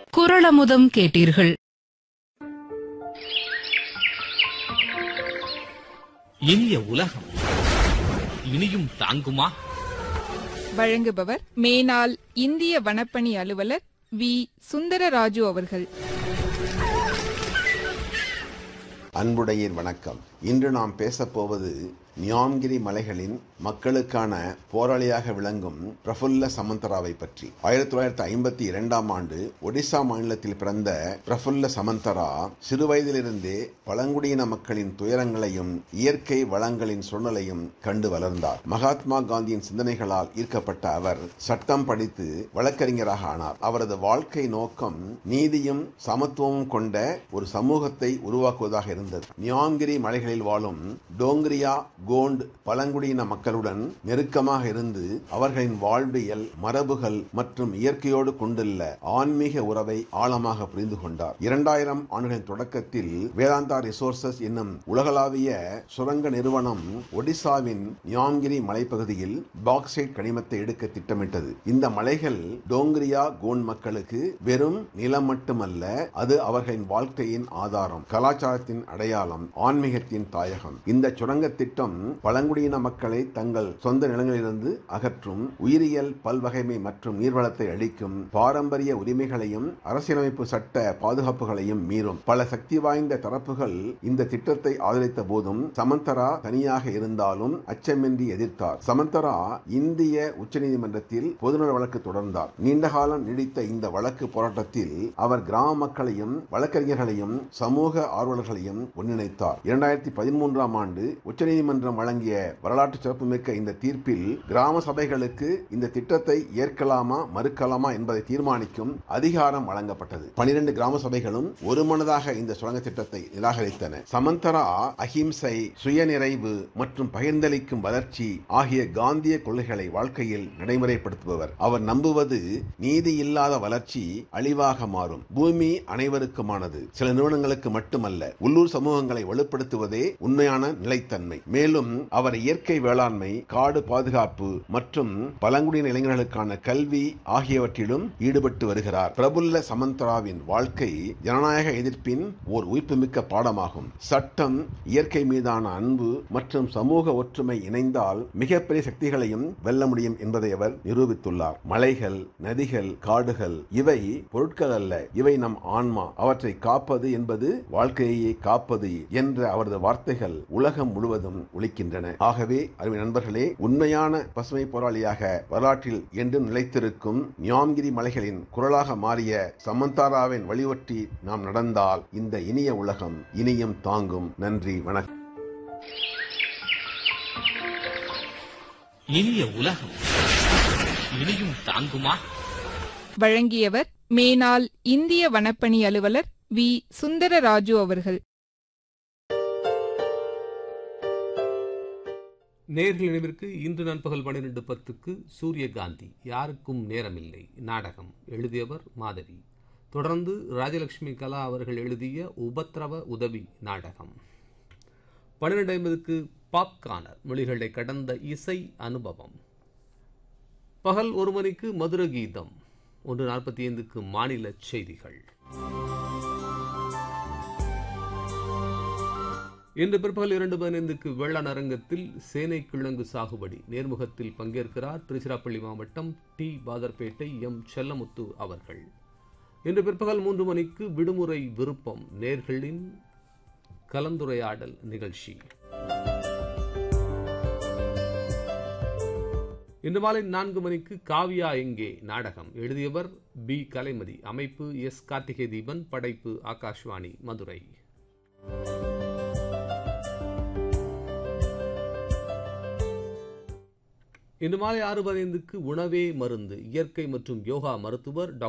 குரளமுதம் கேட்டீர்கள் இனிய உலகம் இனியும் தாங்குமா வழங்குபவர் மேனாள் இந்திய வனப்பணி அலுவலர் வி சுந்தரராஜு அவர்கள் அன்புடையீர் வணக்கம் இன்று நாம் பேசப்போவது நியாம்கிரி மலைகளின் மக்களுக்கான போராளியாக விளங்கும் பிரஃபுல்ல சமந்தராவை பற்றி ஆயிரத்தி தொள்ளாயிரத்தி ஐம்பத்தி இரண்டாம் ஆண்டு ஒடிசா மாநிலத்தில் பிறந்த பிரஃபுல்ல சமந்தரா சிறுவயதிலிருந்தே பழங்குடியின மக்களின் துயரங்களையும் இயற்கை வளங்களின் சூழ்நிலையும் கண்டு வளர்ந்தார் மகாத்மா காந்தியின் சிந்தனைகளால் ஈர்க்கப்பட்ட அவர் சட்டம் படித்து வழக்கறிஞராக ஆனார் அவரது வாழ்க்கை நோக்கம் நீதியும் சமத்துவமும் கொண்ட ஒரு சமூகத்தை உருவாக்குவதாக இருந்தது நியாம்கிரி மலைகளில் வாழும் டோங்கிரியா கோண்ட் பழங்குடியின மக்களுடன் நெருக்கமாக இருந்து அவர்களின் வாழ்வியல் மரபுகள் மற்றும் இயற்கையோடு கொண்டுள்ள ஆன்மீக உறவை ஆழமாக புரிந்து கொண்டார் இரண்டாயிரம் ஆண்டுகளின் தொடக்கத்தில் வேதாந்தா ரிசோர்சஸ் என்னும் உலகளாவிய சுரங்க நிறுவனம் ஒடிசாவின் நியாம்கிரி மலைப்பகுதியில் பாக்சைட் கனிமத்தை எடுக்க திட்டமிட்டது இந்த மலைகள் டோங்கிரியா கோண்ட் மக்களுக்கு வெறும் நிலம் மட்டுமல்ல அது அவர்களின் வாழ்க்கையின் ஆதாரம் கலாச்சாரத்தின் அடையாளம் ஆன்மீகத்தின் தாயகம் இந்த சுரங்க திட்டம் பழங்குடியின மக்களை தங்கள் சொந்த நிலங்களிலிருந்து அகற்றும் உயிரியல் பல்வகைமை மற்றும் நீர்வளத்தை அளிக்கும் பாரம்பரிய உரிமைகளையும் அரசியலமைப்பு சட்ட பாதுகாப்புகளையும் மீறும் பல சக்தி வாய்ந்த தரப்புகள் இந்த திட்டத்தை ஆதரித்த போதும் சமந்தரா தனியாக இருந்தாலும் அச்சமின்றி எதிர்த்தார் சமந்தரா இந்திய உச்சநீதிமன்றத்தில் பொதுநல வழக்கு தொடர்ந்தார் நீண்டகாலம் நீடித்த இந்த வழக்கு போராட்டத்தில் அவர் கிராம மக்களையும் வழக்கறிஞர்களையும் சமூக ஆர்வலர்களையும் ஒன்றிணைத்தார் இரண்டாயிரத்தி பதிமூன்றாம் ஆண்டு உச்சநீதிமன்றம் வழங்கிய வரலாற்று சிறப்புமிக்க இந்த தீர்ப்பில் கிராம சபைகளுக்கு இந்த திட்டத்தை ஏற்கலாமா மறுக்கலாமா என்பதை தீர்மானிக்கும் அதிகாரம் வழங்கப்பட்டது பனிரெண்டு கிராம சபைகளும் ஒருமனதாக இந்த சுரங்க திட்டத்தை நிராகரித்தன சமந்தரா அஹிம்சை சுயநிறைவு மற்றும் பகிர்ந்தளிக்கும் வளர்ச்சி ஆகிய காந்திய கொள்கைகளை வாழ்க்கையில் நடைமுறைப்படுத்துபவர் அவர் நம்புவது நீதி இல்லாத வளர்ச்சி அழிவாக மாறும் பூமி அனைவருக்குமானது சில நிறுவனங்களுக்கு மட்டுமல்ல உள்ளூர் சமூகங்களை வலுப்படுத்துவதே உண்மையான நிலைத்தன்மை மேலும் அவர் இயற்கை வேளாண்மை காடு பாதுகாப்பு மற்றும் பழங்குடியின இளைஞர்களுக்கான கல்வி ஆகியவற்றிலும் ஈடுபட்டு வருகிறார் பிரபுல்ல சமந்தராவின் வாழ்க்கை ஜனநாயக எதிர்ப்பின் ஓர் உயிர்ப்புமிக்க பாடமாகும் சட்டம் இயற்கை மீதான அன்பு மற்றும் சமூக ஒற்றுமை இணைந்தால் மிகப்பெரிய சக்திகளையும் வெல்ல முடியும் என்பதை அவர் நிரூபித்துள்ளார் மலைகள் நதிகள் காடுகள் இவை பொருட்கள் அல்ல இவை நம் ஆன்மா அவற்றை காப்பது என்பது வாழ்க்கையை காப்பது என்ற அவரது வார்த்தைகள் உலகம் முழுவதும் ஒழிக்கின்றன ஆகவே அருமை நண்பர்களே உண்மையான பசுமை போராளியாக வரலாற்றில் என்றும் நிலைத்திருக்கும் நியாம்கிரி மலைகளின் குரலாக மாறிய சமந்தாராவின் வழிவற்றி நாம் நடந்தால் இந்த இனிய உலகம் இனியும் தாங்கும் நன்றி வணக்கம் இனிய உலகம் இனியும் தாங்குமா வழங்கியவர் மேனாள் இந்திய வனப்பணி அலுவலர் வி சுந்தரராஜு அவர்கள் நேர்கள் நினைவிற்கு இன்று நண்பகல் பன்னிரெண்டு பத்துக்கு சூரியகாந்தி யாருக்கும் நேரமில்லை நாடகம் எழுதியவர் மாதவி தொடர்ந்து ராஜலட்சுமி கலா அவர்கள் எழுதிய உபத்திரவ உதவி நாடகம் பன்னிரெண்டு ஐம்பதுக்கு பாப்கார்னர் மொழிகளை கடந்த இசை அனுபவம் பகல் ஒரு மணிக்கு மதுர கீதம் ஒன்று நாற்பத்தி ஐந்துக்கு மாநில செய்திகள் இன்று பிற்பகல் இரண்டு பதினைந்துக்கு வேளாண் அரங்கத்தில் சேனை கிழங்கு சாகுபடி நேர்முகத்தில் பங்கேற்கிறார் திருச்சிராப்பள்ளி மாவட்டம் டி பாதர்பேட்டை எம் செல்லமுத்து அவர்கள் இன்று பிற்பகல் மூன்று மணிக்கு விடுமுறை விருப்பம் நேர்களின் கலந்துரையாடல் நிகழ்ச்சி இன்று மாலை நான்கு மணிக்கு காவியா எங்கே நாடகம் எழுதியவர் பி கலைமதி அமைப்பு எஸ் கார்த்திகை தீபன் படைப்பு ஆகாஷ்வாணி மதுரை இன்று மாலை ஆறு பதினைந்துக்கு உணவே மருந்து இயற்கை மற்றும் யோகா மருத்துவர் டாக்டர்